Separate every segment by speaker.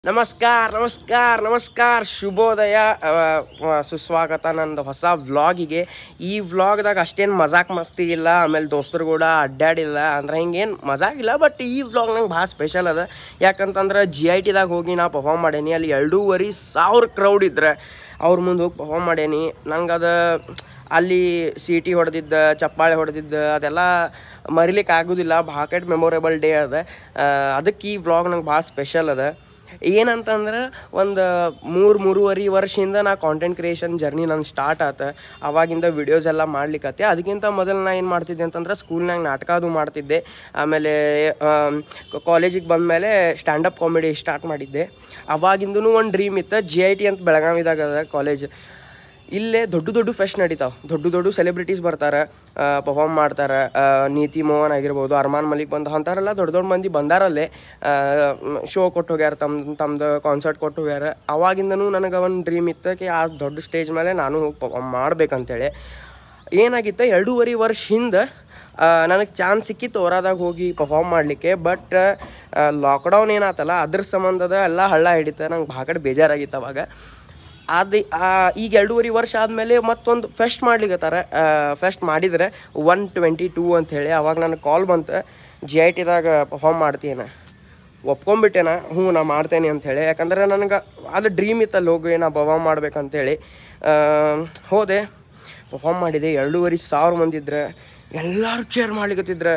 Speaker 1: ನಮಸ್ಕಾರ ನಮಸ್ಕಾರ ನಮಸ್ಕಾರ ಶುಭೋದಯ ಅ, ಅ, ಸುಸ್ವಾಗತ ನಂದು ಹೊಸ ವ್ಲಾಗಿಗೆ ಈ ವ್ಲಾಗ್ದಾಗ ಅಷ್ಟೇನು ಮಜಾಕ್ ಮಸ್ತಿ ಇಲ್ಲ ಆಮೇಲೆ ದೋಸ್ತರು ಕೂಡ ಅಡ್ಡಾಡಿಲ್ಲ ಅಂದ್ರೆ ಹಿಂಗೇನು ಮಜಾಕ್ ಇಲ್ಲ ಬಟ್ ಈ ವ್ಲಾಗ್ ನಂಗೆ ಭಾಳ ಸ್ಪೆಷಲ್ ಅದ ಯಾಕಂತಂದ್ರೆ ಜಿ ಐ ಟಿದಾಗ ಹೋಗಿ ನಾ ಪರ್ಫಾರ್ಮ್ ಮಾಡೇನಿ ಅಲ್ಲಿ ಎರಡೂವರೆ ಸಾವಿರ ಕ್ರೌಡ್ ಇದ್ರೆ ಅವ್ರ ಮುಂದೆ ಹೋಗಿ ಪರ್ಫಾರ್ಮ್ ಮಾಡೇನಿ ನಂಗೆ ಅದು ಅಲ್ಲಿ ಸೀಟಿ ಹೊಡೆದಿದ್ದ ಚಪ್ಪಾಳೆ ಹೊಡೆದಿದ್ದ ಅದೆಲ್ಲ ಮರಿಲಿಕ್ಕೆ ಆಗೋದಿಲ್ಲ ಭಾಕಟ್ ಮೆಮೊರೇಬಲ್ ಡೇ ಅದ ಆ, ಅದಕ್ಕೆ ಈ ವ್ಲಾಗ್ ನಂಗೆ ಭಾಳ ಸ್ಪೆಷಲ್ ಅದ ಏನಂತಂದ್ರೆ ಒಂದು ಮೂರು ಮೂರುವರೆ ವರ್ಷದಿಂದ ನಾ ಕಾಂಟೆಂಟ್ ಕ್ರಿಯೇಷನ್ ಜರ್ನಿ ನನ್ನ ಸ್ಟಾರ್ಟ್ ಆತ ಅವಾಗಿಂದ ವಿಡಿಯೋಸ್ ಎಲ್ಲ ಮಾಡ್ಲಿಕ್ಕತ್ತೆ ಅದಕ್ಕಿಂತ ಮೊದಲು ನಾ ಏನು ಮಾಡ್ತಿದ್ದೆ ಅಂತಂದ್ರೆ ಸ್ಕೂಲ್ನಾಗ ನಾಟಕ ಅದು ಮಾಡ್ತಿದ್ದೆ ಆಮೇಲೆ ಕಾಲೇಜಿಗೆ ಬಂದಮೇಲೆ ಸ್ಟ್ಯಾಂಡಪ್ ಕಾಮಿಡಿ ಸ್ಟಾರ್ಟ್ ಮಾಡಿದ್ದೆ ಅವಾಗಿಂದೂ ಒಂದು ಡ್ರೀಮ್ ಇತ್ತು ಜಿ ಐ ಟಿ ಅಂತ ಬೆಳಗಾವಿದಾಗ ಅದ ಕಾಲೇಜ್ ಇಲ್ಲೇ ದೊಡ್ಡ ದೊಡ್ಡ ಫೆಸ್ಟ್ ನಡೀತಾವೆ ದೊಡ್ಡ ದೊಡ್ಡ ಸೆಲೆಬ್ರಿಟೀಸ್ ಬರ್ತಾರೆ ಪರ್ಫಾರ್ಮ್ ಮಾಡ್ತಾರೆ ಆ, ನೀತಿ ಮೋಹನ್ ಆಗಿರ್ಬೋದು ಅರ್ಮಾನ್ ಮಲಿಕ್ ಬಂದ ಅಂತಾರೆಲ್ಲ ದೊಡ್ಡ ದೊಡ್ಡ ಮಂದಿ ಬಂದಾರಲ್ಲಿ ಶೋ ಕೊಟ್ಟು ಹೋಗ್ಯಾರ ತಮ್ಮ ತಮ್ಮದು ಕಾನ್ಸರ್ಟ್ ಕೊಟ್ಟು ಹೋಗ್ಯಾರ ಅವಾಗಿಂದನೂ ನನಗೆ ಒಂದು ಡ್ರೀಮ್ ಇತ್ತು ಕಿ ಆ ದೊಡ್ಡ ಸ್ಟೇಜ್ ಮೇಲೆ ನಾನು ಹೋಗಿ ಪರ್ಫಾರ್ಮ್ ಮಾಡ್ಬೇಕಂತೇಳಿ ಏನಾಗಿತ್ತು ಎರಡೂವರೆ ವರ್ಷ ಹಿಂದೆ ನನಗೆ ಚಾನ್ಸ್ ಸಿಕ್ಕಿತ್ತು ಹೊರದಾಗ ಹೋಗಿ ಪರ್ಫಾರ್ಮ್ ಮಾಡಲಿಕ್ಕೆ ಬಟ್ ಲಾಕ್ಡೌನ್ ಏನಾತಲ್ಲ ಅದ್ರ ಸಂಬಂಧದ ಎಲ್ಲ ಹಳ್ಳ ಹಿಡಿತ ನಂಗೆ ಭಾಗಡ್ ಬೇಜಾರಾಗಿತ್ತು ಅವಾಗ ಅದು ಈಗ ಎರಡೂವರೆ ವರ್ಷ ಆದಮೇಲೆ ಮತ್ತೊಂದು ಫೆಸ್ಟ್ ಮಾಡ್ಲಿಕ್ಕತ್ತಾರ ಫೆಸ್ಟ್ ಮಾಡಿದ್ರೆ ಒನ್ ಟ್ವೆಂಟಿ ಟೂ ಅಂಥೇಳಿ ಅವಾಗ ನನಗೆ ಕಾಲ್ ಬಂತು ಜಿ ಐ ಟಿದಾಗ ಪರ್ಫಾರ್ಮ್ ಮಾಡ್ತೀನಿ ಒಪ್ಕೊಂಬಿಟ್ಟೆನ ಹ್ಞೂ ನಾ ಮಾಡ್ತೇನೆ ಅಂಥೇಳಿ ಯಾಕಂದ್ರೆ ನನಗೆ ಅದು ಡ್ರೀಮ್ ಇತ್ತಲ್ಲಿ ಹೋಗಿ ನಾ ಪರ್ಫಾರ್ಮ್ ಮಾಡ್ಬೇಕಂತೇಳಿ ಆ, ಹೋದೆ ಪರ್ಫಾರ್ಮ್ ಮಾಡಿದೆ ಎರಡೂವರೆ ಸಾವಿರ ಮಂದಿ ಇದ್ರೆ ಎಲ್ಲರೂ ಚೇರ್ ಮಾಡ್ಲಿಕತ್ತಿದ್ರೆ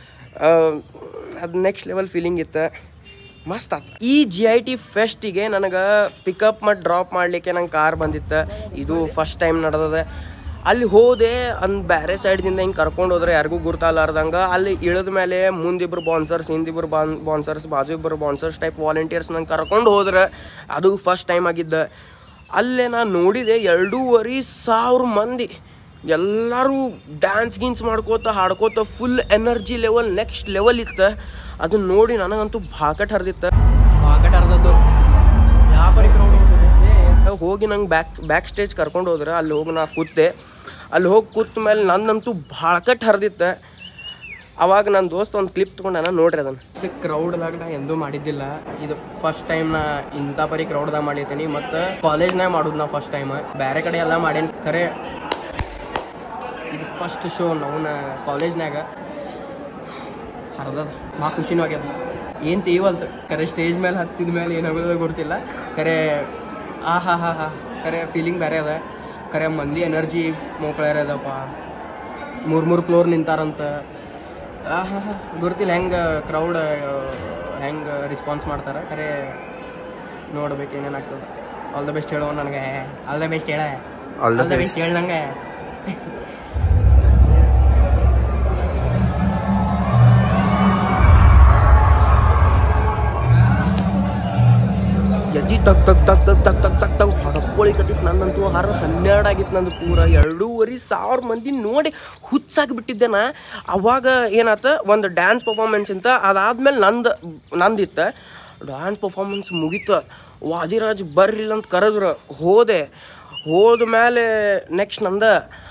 Speaker 1: ಅದು ನೆಕ್ಸ್ಟ್ ಲೆವೆಲ್ ಫೀಲಿಂಗ್ ಇತ್ತು ಮಸ್ತ್ ಆತು ಈ ಜಿ ಐ ಟಿ ಫೆಸ್ಟಿಗೆ ನನಗೆ ಪಿಕಪ್ ಮತ್ತು ಡ್ರಾಪ್ ಮಾಡಲಿಕ್ಕೆ ನಂಗೆ ಕಾರ್ ಬಂದಿತ್ತು ಇದು ಫಸ್ಟ್ ಟೈಮ್ ನಡೆದದ ಅಲ್ಲಿ ಹೋದೆ ಅಂದ್ ಬೇರೆ ಸೈಡ್ದಿಂದ ಹಿಂಗೆ ಕರ್ಕೊಂಡು ಹೋದ್ರೆ ಯಾರಿಗೂ ಗುರ್ತಾಲಾರ್ದಂಗೆ ಅಲ್ಲಿ ಇಳಿದ ಮೇಲೆ ಮುಂದಿಬ್ರು ಬಾನ್ಸರ್ಸ್ ಹಿಂದಿಬ್ರು ಬಾನ್ ಬಾನ್ಸರ್ಸ್ ಬಾಜು ಇಬ್ಬರು ಬಾನ್ಸರ್ಸ್ ಟೈಪ್ ವಾಲಂಟಿಯರ್ಸ್ ನಂಗೆ ಕರ್ಕೊಂಡು ಹೋದ್ರೆ ಅದು ಫಸ್ಟ್ ಟೈಮ್ ಆಗಿದ್ದ ಅಲ್ಲೇ ನಾನು ನೋಡಿದೆ ಎರಡೂವರೆ ಸಾವಿರ ಮಂದಿ ಎಲ್ಲರೂ ಡ್ಯಾನ್ಸ್ ಗೀನ್ಸ್ ಮಾಡ್ಕೋತ ಹಾಡ್ಕೋತ full energy level next level ಇತ್ತು ಅದನ್ನ ನೋಡಿ ನನಗಂತೂ ಭಾಕಟ್ ಹರಿದಿತ್ತು ಭಾಕಟ್ ಹರಿದದ್ದು ಯಾವ ಪರಿ crowd ಹೋಗಿ ನಂಗೆ ಬ್ಯಾಕ್ ಬ್ಯಾಕ್ ಸ್ಟೇಜ್ ಕರ್ಕೊಂಡು ಹೋದ್ರೆ ಅಲ್ಲಿ ಹೋಗಿ ನಾ ಕೂತೆ ಅಲ್ಲಿ ಹೋಗಿ ಕೂತ ಮೇಲೆ ನನ್ನಂತೂ ಭಾಳಕಟ್ ಹರಿದಿತ್ತು ಅವಾಗ ನನ್ನ ದೋಸ್ತ ಒಂದು ಕ್ಲಿಪ್ ತೊಗೊಂಡು ನಾನು ನೋಡ್ರಿ ಅದನ್ನು ಇದು ಕ್ರೌಡ್ದಾಗ ನಾ ಎಂದೂ ಮಾಡಿದ್ದಿಲ್ಲ ಇದು ಫಸ್ಟ್ ಟೈಮ್ ನಾ ಇಂಥ ಪರಿ ಕ್ರೌಡ್ದಾಗ ಮಾಡಿರ್ತೀನಿ ಮತ್ತು ಕಾಲೇಜ್ನಾಗ ಮಾಡೋದು ನಾ ಫಸ್ಟ್ ಟೈಮ್ ಬೇರೆ ಕಡೆ ಎಲ್ಲ ಮಾಡೇನಿ ಖರೆ ಇದು ಫಸ್ಟ್ ಶೋ ನಾವು ಕಾಲೇಜ್ನಾಗ ಹರ್ದದ ಭಾಳ ಖುಷಿನೂ ಆಗ್ಯದ ಏನು ತೀವಲ್ತು ಕರೆ ಸ್ಟೇಜ್ ಮೇಲೆ ಹತ್ತಿದ ಮೇಲೆ ಏನಾಗೋದು ಗೊತ್ತಿಲ್ಲ ಕರೆ ಆ ಹಾ ಹಾ ಹಾ ಕರೆ ಫೀಲಿಂಗ್ ಬೇರೆ ಅದ ಕರೆ ಮಂದಿ ಎನರ್ಜಿ ಮೋಕಳ್ಯಾರ ಅದಪ್ಪ ಮೂರು ಮೂರು ಫ್ಲೋರ್ ನಿಂತಾರಂತ ಆ ಹಾ ಹಾ ಗೊತ್ತಿಲ್ಲ ಹೆಂಗೆ ಕ್ರೌಡ್ ಹೆಂಗೆ ರೆಸ್ಪಾನ್ಸ್ ಮಾಡ್ತಾರೆ ಕರೆ ನೋಡ್ಬೇಕು ಏನೇನು ಆಗ್ತದೆ ಆಲ್ ದ ಬೆಸ್ಟ್ ಹೇಳೋ ನನಗೆ ಆಲ್ ದ ಬೆಸ್ಟ್ ಹೇಳ ಆಲ್ ದ ಬೆಸ್ಟ್ ಹೇಳ ನಂಗೆ ಎಜ್ಜಿ ತಗ್ ತಗ್ ತಗ್ ತಗ್ ತಗ್ ತಗ್ ತಗ್ ತಗ್ ಹೊಡ್ಕೊಳಿಕತ್ತಿತ್ತು ನನ್ನಂತೂ ಹರ ಹನ್ನೆರಡು ಆಗಿತ್ತು ನಂದು ಪೂರ ಎರಡೂವರೆ ಸಾವಿರ ಮಂದಿ ನೋಡಿ ಹುಚ್ಚಾಗಿಬಿಟ್ಟಿದ್ದೆ ನಾ ಅವಾಗ ಏನಾತ ಒಂದು ಡ್ಯಾನ್ಸ್ ಪರ್ಫಾರ್ಮೆನ್ಸ್ ಅಂತ ಅದಾದ್ಮೇಲೆ ನಂದು ನಂದಿತ್ತು ಡ್ಯಾನ್ಸ್ ಪರ್ಫಾರ್ಮೆನ್ಸ್ ಮುಗೀತು ವಾದಿರಾಜ್ ಬರ್ರಿಲ್ಲ ಅಂತ ಕರೆದ್ರು ಹೋದೆ ಹೋದ ಮೇಲೆ ನೆಕ್ಸ್ಟ್ ನಂದ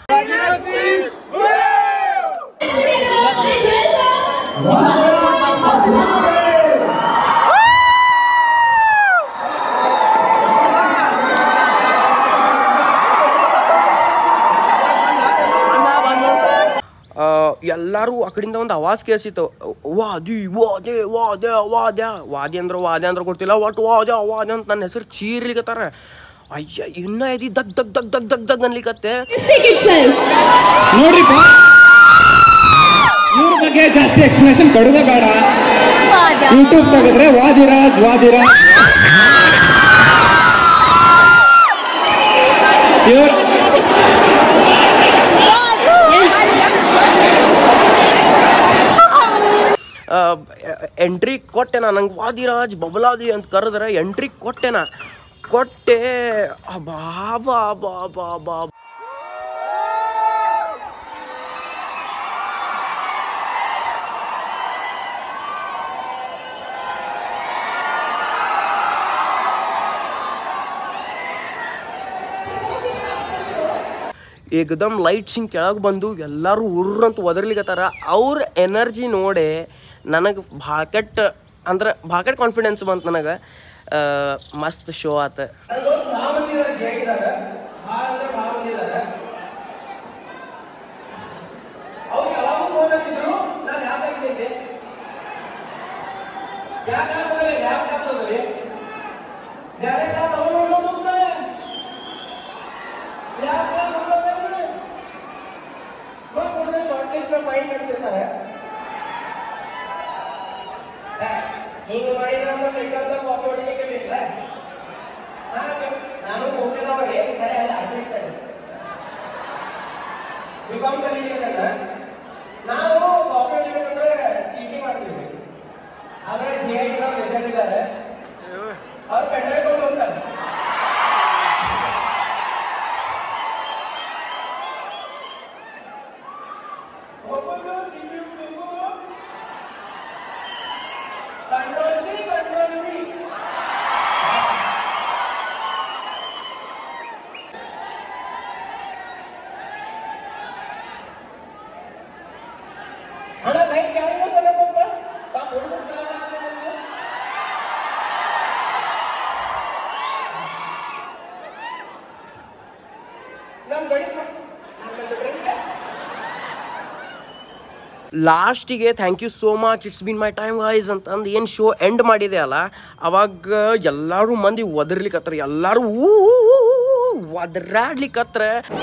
Speaker 1: ಆ, ಎಲ್ಲರೂ ಆ ಕಡೆಯಿಂದ ಒಂದು ಆವಾಜ್ ಕೇಳಿಸಿತ್ತು ವಾದಿ ವಾದೆ ವಾದೆ ವಾದ್ಯ ವಾದಿ ಅಂದ್ರೆ ವಾದ್ಯ ಅಂದ್ರೆ ಗೊತ್ತಿಲ್ಲ ಒಟ್ಟು ವಾದ್ಯ ವಾದ್ಯ ಅಂತ ನನ್ನ ಹೆಸರು ಚೀರ್ಲಿಕತ್ತಾರ ಅಯ್ಯ ಇನ್ನ ಐದಿ ದಗ್ ದಗ್ ದಗ್ ದಗ್ ದಗ್ ದಗ್ ಅನ್ಲಿಕತ್ತೆ
Speaker 2: ನೋಡ್ರಿಪ್ಪ ಇವ್ರ ಬಗ್ಗೆ ಜಾಸ್ತಿ ಎಕ್ಸ್ಪ್ಲನೇಷನ್ ಕೊಡೋದೇ ಬೇಡ ಯೂಟ್ಯೂಬ್ ತೆಗೆದ್ರೆ ವಾದಿರಾಜ್ ವಾದಿರಾಜ್ ಇವ್ರ
Speaker 1: ಎಂಟ್ರಿ ಕೊಟ್ಟೆನ ನಂಗೆ ವಾದಿರಾಜ್ ಬಬಲಾದಿ ಅಂತ ಕರೆದ್ರೆ ಎಂಟ್ರಿ ಕೊಟ್ಟೆನ ಕೊಟ್ಟೆ ಬಾ ಬಾ ಬಾ ಬಾ ಬಾ ಏಕದಮ್ ಲೈಟ್ಸ್ ಹಿಂಗೆ ಕೆಳಗೆ ಬಂದು ಎಲ್ಲರೂ ಉರ್ರಂತ ಒದರ್ಲಿಕತ್ತಾರ ಅವ್ರ ಎನರ್ಜಿ ನೋಡಿ ನನಗೆ ಭಾಳ ಕೆಟ್ಟ ಅಂದ್ರೆ ಭಾಳ ಕೆಟ್ಟ ಕಾನ್ಫಿಡೆನ್ಸ್ ಬಂತು ನನಗೆ ಮಸ್ತ್ ಶೋ ಆತ ಭಾಳ ಮಂದಿ ಇದಾರೆ ಜೆ ಇದಾರೆ ಭಾಳ ಅಂದ್ರೆ ಭಾಳ ಮಂದಿ ಇದಾರೆ ಅವ್ರು ಯಾವಾಗೂ ಫೋನ್ ಹಚ್ಚಿದ್ರು ನಾನು ಯಾವ ತೆಗ್ದಿದ್ದೆ ಯಾವ ಕ್ಲಾಸ್ ಅದಲ್ಲಿ ಯಾವ ಕ್ಲಾಸ್ ಅದಲ್ಲಿ ಬೇರೆ ಕ್ಲಾಸ್ ಅವ್ರು ನೋಡೋದು ಹೋಗ್ತಾರೆ ಯಾವ ಕ್ಲಾಸ್ ಹೋಗ್ತಾರೆ ನೋಡ್ಕೊಂಡ್ರೆ ಶಾರ್ಟ್ ಲಿಸ್ಟ್ ಮೈಂಡ್ ಮಾಡ್ತಿರ್ತಾರೆ ಹಿಂಗೆ ಮಾಡಿದ್ರೆ ನಮ್ಮ ಕೈಗಾಲ ಕಾಪಿ ಹೊಡಿಲಿಕ್ಕೆ ಬೇಕಲ್ಲ ನಾನು ಹೋಗ್ತಿದ್ದವ್ರಿ ಬರೀ ಅಲ್ಲಿ ಅಡ್ಮಿಷನ್ ಬಿ ಕಾಮ್ ಕಲಿಲಿಲ್ಲ ನಾವು ಕಾಪಿ ಹೊಡಿಬೇಕಂದ್ರೆ ಚೀಟಿ ಮಾಡ್ತೀವಿ ಆದ್ರೆ ಜಿ ಐ ಟಿ ರಿಸಲ್ಟ್ ಇದ್ದಾರೆ ಅವ್ರು ಪೆಂಡ್ರೈವ್ ಕೊಂಡು ಹೋಗ್ತಾರೆ ಹೋಗೋದು ಸಿಪಿ ಹೋಗೋದು ಕಂಟ್ರೋಲ್ ಸಿ ಕಂಟ್ರೋಲ್ ಸಿ ಅಣ್ಣ ಲೈಟ್ ಕೆಳಗೆ ಸಣ್ಣ ಸ್ವಲ್ಪ ಪಾಪ ಹುಡುಗರು ಕೆಳಗೆ ಹಾಕ್ಕೊಂಡು. ನಮ್ ಗಡಿ ಲಾಸ್ಟಿಗೆ thank you so much it's been my time guys ಅಂತಂದು ಏನು ಶೋ ಎಂಡ್ ಮಾಡಿದೆ ಅಲ್ಲ ಅವಾಗ ಎಲ್ಲರೂ ಮಂದಿ ಒದರ್ಲಿಕ್ಕತ್ರ ಎಲ್ಲರೂ ಊ ಒದರಾಡ್ಲಿಕ್ಕತ್ರ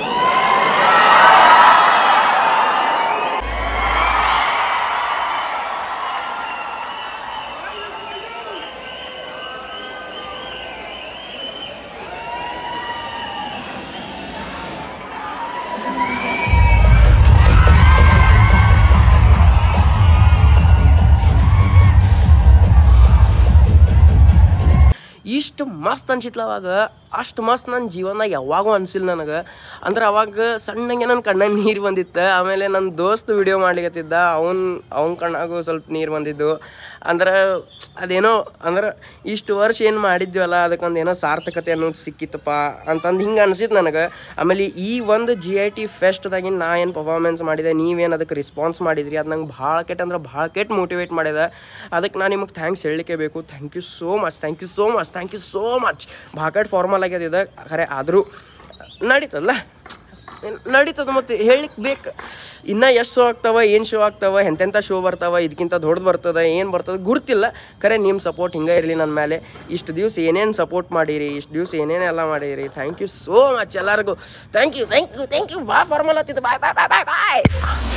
Speaker 1: ಇಷ್ಟು ಮಸ್ತ್ ಅನ್ಸಿತ್ಲ ಅವಾಗ ಅಷ್ಟು ಮಸ್ತ್ ನನ್ನ ಜೀವನದಾಗ ಯಾವಾಗೂ ಅನ್ಸಿಲ್ಲ ನನಗೆ ಅಂದ್ರೆ ಅವಾಗ ಸಣ್ಣಗೆ ನನ್ನ ಕಣ್ಣಾಗ ನೀರು ಬಂದಿತ್ತು ಆಮೇಲೆ ನನ್ನ ದೋಸ್ತ್ ವಿಡಿಯೋ ಮಾಡ್ಲಿಕತ್ತಿದ್ದ ಅವ್ನು ಅವ್ನ ಕಣ್ಣಾಗೂ ಸ್ವಲ್ಪ ನೀರು ಬಂದಿದ್ದು ಅಂದ್ರೆ ಅದೇನೋ ಅಂದ್ರೆ ಇಷ್ಟು ವರ್ಷ ಏನು ಮಾಡಿದ್ವಲ್ಲ ಅದಕ್ಕೊಂದು ಏನೋ ಸಾರ್ಥಕತೆ ಅನ್ನೋದು ಸಿಕ್ಕಿತ್ತಪ್ಪ ಅಂತಂದು ಹಿಂಗೆ ಅನ್ಸಿತ್ತು ನನಗೆ ಆಮೇಲೆ ಈ ಒಂದು ಜಿ ಐ ಟಿ ಫೆಸ್ಟ್ದಾಗಿನ ನಾ ಏನು ಪರ್ಫಾರ್ಮೆನ್ಸ್ ಮಾಡಿದೆ ನೀವೇನು ಅದಕ್ಕೆ ರಿಸ್ಪಾನ್ಸ್ ಮಾಡಿದ್ರಿ ಅದು ನಂಗೆ ಭಾಳ ಕೆಟ್ಟ ಅಂದ್ರೆ ಭಾಳ ಕೆಟ್ಟ ಮೋಟಿವೇಟ್ ಮಾಡಿದೆ ಅದಕ್ಕೆ ನಾನು ನಿಮಗೆ ಥ್ಯಾಂಕ್ಸ್ ಹೇಳಲಿಕ್ಕೆ ಬೇಕು thank you so much thank you so much thank you so much ಭಾಳ ಕೆಟ್ಟ ಫಾರ್ಮಲ್ ಆಗ್ಯದ ಇದು ಖರೆ ಆದರೂ ನಡೀತದಲ್ಲ ನಡೀತದ ಮತ್ತು ಹೇಳಿಕ್ ಬೇಕು ಇನ್ನೂ ಎಷ್ಟು ಶೋ ಆಗ್ತಾವ ಏನು ಶೋ ಆಗ್ತಾವ ಎಂತೆಂಥ ಶೋ ಬರ್ತಾವ ಇದಕ್ಕಿಂತ ದೊಡ್ಡದು ಬರ್ತದೆ ಏನು ಬರ್ತದೆ ಗುರ್ತಿಲ್ಲ ಖರೆ ನಿಮ್ಮ ಸಪೋರ್ಟ್ ಹಿಂಗೆ ಇರಲಿ ನನ್ನ ಮೇಲೆ ಇಷ್ಟು ದಿವ್ಸ ಏನೇನು ಸಪೋರ್ಟ್ ಮಾಡಿರಿ ಇಷ್ಟು ದಿವ್ಸ ಏನೇನೆಲ್ಲ ಮಾಡಿರಿ ಥ್ಯಾಂಕ್ ಯು ಸೋ ಮಚ್ ಎಲ್ಲರಿಗೂ thank you thank you thank you ಭಾಳ ಫಾರ್ಮಲ್ ಆಗ್ತಿತ್ತು ಬಾಯ್ ಬಾಯ್ ಬಾಯ್ ಬಾಯ್ ಬಾಯ್